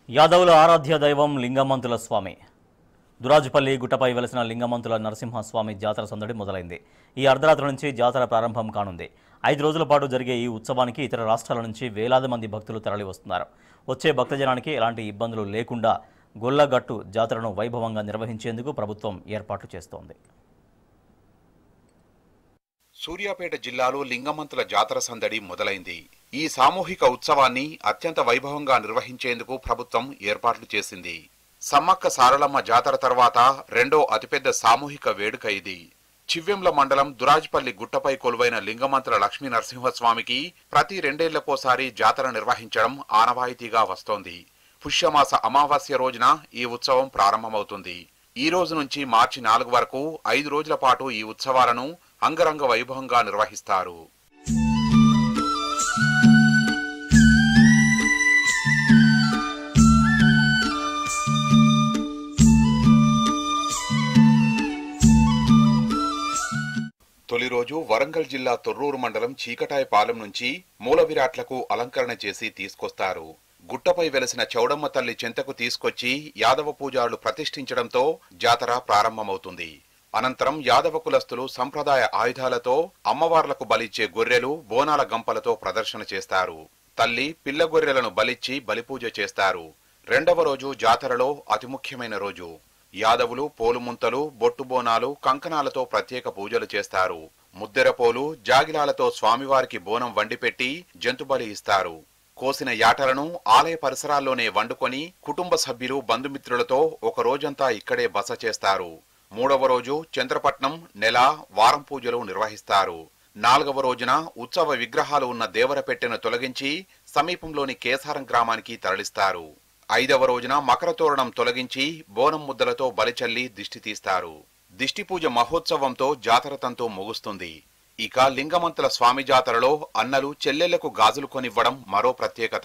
యాదవుల ఆరాధ్య దైవం లింగమంతుల స్వామి దురాజుపల్లి గుట్టపై వెలసిన లింగమంతుల నరసింహస్వామి జాతర సందడి మొదలైంది ఈ అర్ధరాత్రి నుంచి జాతర ప్రారంభం కానుంది ఐదు రోజుల పాటు జరిగే ఈ ఉత్సవానికి ఇతర రాష్ట్రాల నుంచి వేలాది మంది భక్తులు తరలి వస్తున్నారు వచ్చే భక్తజనానికి ఎలాంటి ఇబ్బందులు లేకుండా గొల్లగట్టు జాతరను వైభవంగా నిర్వహించేందుకు ప్రభుత్వం ఏర్పాట్లు చేస్తోంది సూర్యాపేట జిల్లాలో లింగమంతుల జాతర సందడి మొదలైంది ఈ సామూహిక ఉత్సవాన్ని అత్యంత వైభవంగా నిర్వహించేందుకు ప్రభుత్వం ఏర్పాట్లు చేసింది సమ్మక్క సారలమ్మ జాతర తర్వాత రెండో అతిపెద్ద సామూహిక వేడుక ఇది చివ్వెంల మండలం దురాజ్పల్లి గుట్టపై కొలువైన లింగమంతుల లక్ష్మీ నరసింహస్వామికి ప్రతి రెండేళ్లకోసారి జాతర నిర్వహించడం ఆనవాయితీగా వస్తోంది పుష్యమాస అమావాస్య రోజున ఈ ఉత్సవం ప్రారంభమవుతుంది ఈ రోజు నుంచి మార్చి నాలుగు వరకు ఐదు రోజుల పాటు ఈ ఉత్సవాలను అంగరంగ వైభవంగా నిర్వహిస్తారు తొలి రోజు వరంగల్ జిల్లా తొర్రూరు మండలం చీకటాయపాలెం నుంచి మూల విరాట్లకు అలంకరణ చేసి తీసుకొస్తారు గుట్టపై వెలసిన చౌడమ్మ తల్లి చెంతకు తీసుకొచ్చి యాదవ పూజారులు ప్రతిష్ఠించడంతో జాతర ప్రారంభమవుతుంది అనంతరం యాదవ కులస్తులు సంప్రదాయ ఆయుధాలతో అమ్మవార్లకు బలిచ్చే గొర్రెలు బోనాల గంపలతో ప్రదర్శన చేస్తారు తల్లి పిల్ల గొర్రెలను బలిచ్చి బలిపూజ చేస్తారు రెండవ రోజు జాతరలో అతి ముఖ్యమైన రోజు యాదవులు పోలుముంతలు బొట్టుబోనాలు కంకణాలతో ప్రత్యేక పూజలు చేస్తారు ముద్దెరపోలు జాగిలాలతో స్వామివారికి బోనం వండిపెట్టి జంతుబలి ఇస్తారు కోసిన యాటలను ఆలయ పరిసరాల్లోనే వండుకొని కుటుంబ సభ్యులు బంధుమిత్రులతో ఒక రోజంతా ఇక్కడే బస చేస్తారు మూడవ రోజు చంద్రపట్నం నెల వారం పూజలు నిర్వహిస్తారు నాలుగవ రోజున ఉత్సవ విగ్రహాలు ఉన్న దేవరపెట్టెను తొలగించి సమీపంలోని కేసారం గ్రామానికి తరలిస్తారు ఐదవ రోజున మకర తోరణం తొలగించి బోనం ముద్దలతో బలిచల్లి దిష్టి తీస్తారు దిష్టి పూజ మహోత్సవంతో జాతర తంతు ముగుస్తుంది ఇక లింగమంతుల స్వామి జాతరలో అన్నలు చెల్లెళ్లకు గాజులు కొనివ్వడం మరో ప్రత్యేకత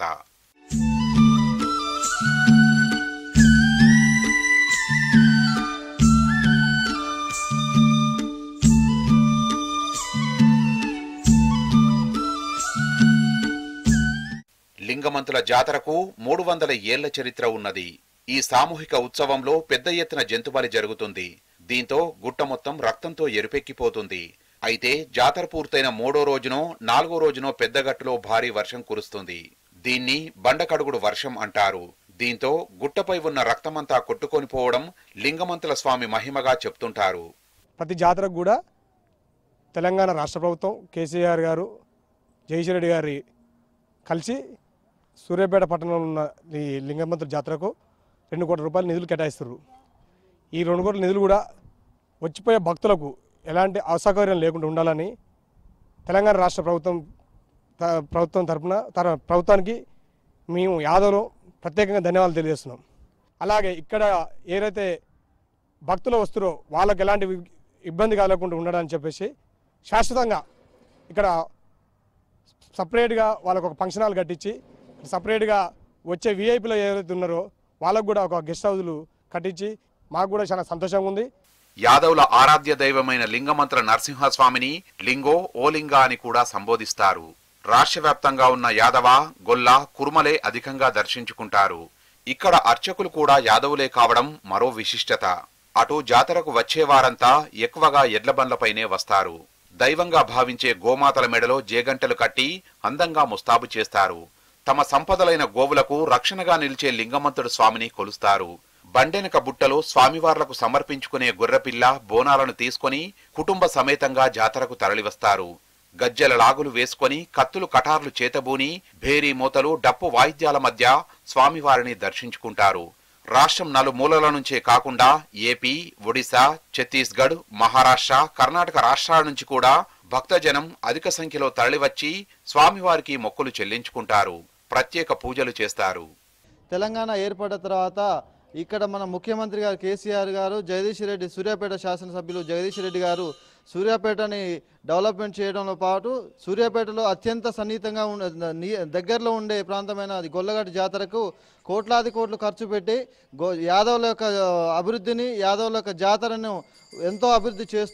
లింగమంతుల జాతరకు మూడు వందల ఏళ్ల చరిత్ర ఉన్నది ఈ సామూహిక ఉత్సవంలో పెద్ద ఎత్తున జంతుబలి జరుగుతుంది దీంతో గుట్ట మొత్తం రక్తంతో ఎరుపెక్కిపోతుంది అయితే జాతర పూర్తయిన మూడో రోజునో నాలుగో రోజునో పెద్దగట్టులో భారీ వర్షం కురుస్తుంది దీన్ని బండకడుగుడు వర్షం అంటారు దీంతో గుట్టపై ఉన్న రక్తమంతా కొట్టుకొని పోవడం లింగమంతుల స్వామి మహిమగా చెప్తుంటారు ప్రతి జాతరకు కూడా తెలంగాణ రాష్ట్ర ప్రభుత్వం కేసీఆర్ గారు జగదీశ్వర రెడ్డి గారి కలిసి సూర్యాపేట పట్టణంలో ఉన్న ఈ లింగమంతుల జాతరకు రెండు కోట్ల రూపాయల నిధులు కేటాయిస్తారు ఈ రెండు కోట్ల నిధులు కూడా వచ్చిపోయే భక్తులకు ఎలాంటి అసౌకర్యం లేకుండా ఉండాలని తెలంగాణ రాష్ట్ర ప్రభుత్వం త- ప్రభుత్వం తరపున తర ప్రభుత్వానికి మేము యాదవ్లో ప్రత్యేకంగా ధన్యవాదాలు తెలియజేస్తున్నాం అలాగే ఇక్కడ ఏదైతే భక్తులు వస్తారో వాళ్ళకి ఎలాంటి వి- ఇబ్బంది కలగకుండా ఉండడానికి చెప్పేసి శాశ్వతంగా ఇక్కడ సపరేట్గా వాళ్ళకు ఒక ఫంక్షన్ హాల్ కట్టించి సపరేట్గా వచ్చే విఐపీలు ఎవరైతే ఉన్నారో వాళ్ళకు కూడా ఒక గెస్ట్ హౌస్లు కట్టించి మాకు కూడా చాలా సంతోషంగా ఉంది యాదవుల ఆరాధ్య దైవమైన లింగమంత్ర నరసింహస్వామిని లింగో ఓలింగ అని కూడా సంబోధిస్తారు రాష్ట్ర వ్యాప్తంగా ఉన్న యాదవ గొల్ల కుర్మలే అధికంగా దర్శించుకుంటారు ఇక్కడ అర్చకులు కూడా యాదవులే కావడం మరో విశిష్టత అటు జాతరకు వచ్చేవారంతా ఎక్కువగా ఎడ్ల బండ్లపైనే వస్తారు దైవంగా భావించే గోమాతల మెడలో జేగంటలు కట్టి అందంగా ముస్తాబు చేస్తారు తమ సంపదలైన గోవులకు రక్షణగా నిలిచే లింగమంతుడు స్వామిని కొలుస్తారు బండెనక బుట్టలో స్వామివార్లకు సమర్పించుకునే గొర్రెపిల్ల బోనాలను తీసుకొని కుటుంబ సమేతంగా జాతరకు తరలివస్తారు గజ్జెల లాగులు వేసుకొని కత్తులు కటార్లు చేతబూని భేరీ మూతలు డప్పు వాయిద్యాల మధ్య స్వామివారిని దర్శించుకుంటారు రాష్ట్రం నలుమూలల నుంచే కాకుండా ఏపీ ఒడిశా ఛత్తీస్గఢ్ మహారాష్ట్ర కర్ణాటక రాష్ట్రాల నుంచి కూడా భక్తజనం అధిక సంఖ్యలో తరలివచ్చి స్వామివారికి మొక్కులు చెల్లించుకుంటారు ప్రత్యేక పూజలు చేస్తారు తెలంగాణ ఏర్పడిన తర్వాత ఇక్కడ మన ముఖ్యమంత్రి గారు కేసీఆర్ గారు జగదీష్ రెడ్డి సూర్యాపేట శాసనసభ్యులు జగదీష్ రెడ్డి గారు సూర్యాపేటని డెవలప్మెంట్ చేయడంలో పాటు సూర్యాపేటలో అత్యంత సన్నిహితంగా ఉన్న నీ- దగ్గరలో ఉండే ప్రాంతమైన అది గొల్లగడ్డ జాతరకు కోట్లాది కోట్లు ఖర్చు పెట్టి గో యాదవుల యొక్క ఆ, అభివృద్ధిని యాదవుల యొక్క జాతరను ఎంతో అభివృద్ధి చేస్తూ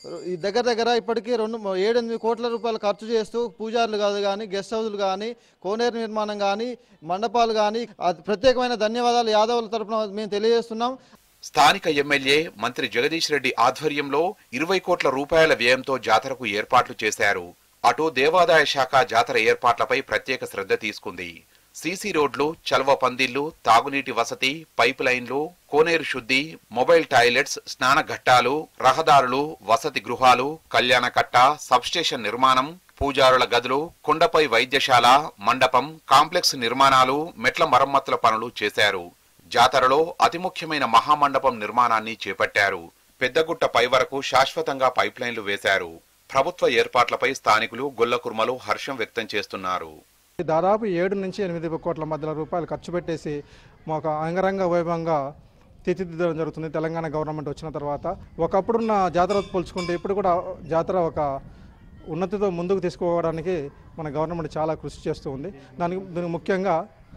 ఈ దగ్గర దగ్గర ఇప్పటికీ రెండు ఏడెనిమిది కోట్ల రూపాయలు ఖర్చు చేస్తూ పూజారులు కాదు కానీ గెస్ట్ హౌస్లు కానీ కోనేరు నిర్మాణం కానీ మండపాలు కానీ అది ప్రత్యేకమైన ధన్యవాదాలు యాదవుల తరపున మేము తెలియజేస్తున్నాం స్థానిక ఎమ్మెల్యే మంత్రి జగదీష్ రెడ్డి ఆధ్వర్యంలో ఇరవై కోట్ల రూపాయల వ్యయంతో జాతరకు ఏర్పాట్లు చేశారు అటు దేవాదాయ శాఖ జాతర ఏర్పాట్లపై ప్రత్యేక శ్రద్ధ తీసుకుంది సీసీ రోడ్లు చల్వ పందిళ్లు తాగునీటి వసతి పైప్ లైన్లు కోనేరు శుద్ధి మొబైల్ టాయిలెట్స్ స్నాన ఘట్టాలు రహదారులు వసతి గృహాలు కళ్యాణ కట్ట సబ్స్టేషన్ నిర్మాణం పూజారుల గదులు కొండపై వైద్యశాల మండపం కాంప్లెక్స్ నిర్మాణాలు మెట్ల మరమ్మతుల పనులు చేశారు జాతరలో అతి ముఖ్యమైన మహామండపం నిర్మాణాన్ని చేపట్టారు పెద్దగుట్ట పై వరకు శాశ్వతంగా పైప్ లైన్లు వేశారు ప్రభుత్వ ఏర్పాట్లపై స్థానికులు గొల్లకుర్మలు హర్షం వ్యక్తం చేస్తున్నారు దాదాపు ఏడు నుంచి ఎనిమిది కోట్ల మధ్యలో రూపాయలు ఖర్చు పెట్టేసి మాకు అంగరంగ వైభవంగా తీర్చిదిద్దడం జరుగుతుంది తెలంగాణ గవర్నమెంట్ వచ్చిన తర్వాత ఒకప్పుడున్న జాతర పోల్చుకుంటే ఇప్పుడు కూడా జాతర ఒక ఉన్నతితో ముందుకు తీసుకుపోవడానికి మన గవర్నమెంట్ చాలా కృషి చేస్తూ ఉంది దానికి దీనికి ముఖ్యంగా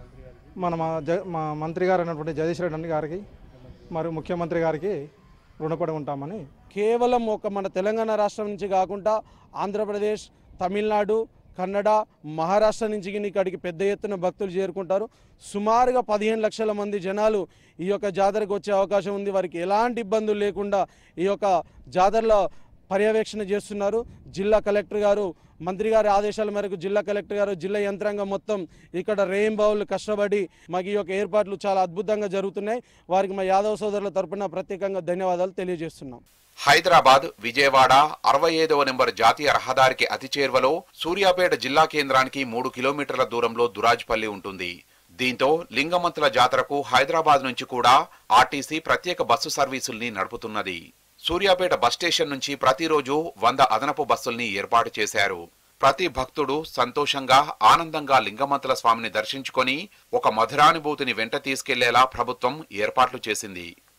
మన మా జ మా మంత్రి గారు అయినటువంటి జగదీష్ రెడ్డి గారికి మరియు ముఖ్యమంత్రి గారికి రుణపడి ఉంటామని కేవలం ఒక మన తెలంగాణ రాష్ట్రం నుంచి కాకుండా ఆంధ్రప్రదేశ్ తమిళనాడు కన్నడ మహారాష్ట్ర నుంచి గిని ఇక్కడికి పెద్ద ఎత్తున భక్తులు చేరుకుంటారు సుమారుగా పదిహేను లక్షల మంది జనాలు ఈ యొక్క జాతరకు వచ్చే అవకాశం ఉంది వారికి ఎలాంటి ఇబ్బందులు లేకుండా ఈ యొక్క జాతరలో పర్యవేక్షణ చేస్తున్నారు జిల్లా కలెక్టర్ గారు మంత్రి గారి ఆదేశాల మేరకు జిల్లా కలెక్టర్ గారు జిల్లా యంత్రాంగం మొత్తం ఇక్కడ రెయిన్బౌలు కష్టపడి మాకు ఈ యొక్క ఏర్పాట్లు చాలా అద్భుతంగా జరుగుతున్నాయి వారికి మా యాదవ్ సోదరుల తరపున ప్రత్యేకంగా ధన్యవాదాలు తెలియజేస్తున్నాం హైదరాబాద్ విజయవాడ అరవై ఐదవ నెంబర్ జాతీయ రహదారికి అతి చేరువలో సూర్యాపేట జిల్లా కేంద్రానికి మూడు కిలోమీటర్ల దూరంలో దురాజ్పల్లి ఉంటుంది దీంతో లింగమంతుల జాతరకు హైదరాబాద్ నుంచి కూడా ఆర్టీసీ ప్రత్యేక బస్సు సర్వీసుల్ని నడుపుతున్నది సూర్యాపేట బస్ స్టేషన్ నుంచి ప్రతిరోజు వంద అదనపు బస్సుల్ని ఏర్పాటు చేశారు ప్రతి భక్తుడు సంతోషంగా ఆనందంగా లింగమంతుల స్వామిని దర్శించుకొని ఒక మధురానుభూతిని వెంట తీసుకెళ్లేలా ప్రభుత్వం ఏర్పాట్లు చేసింది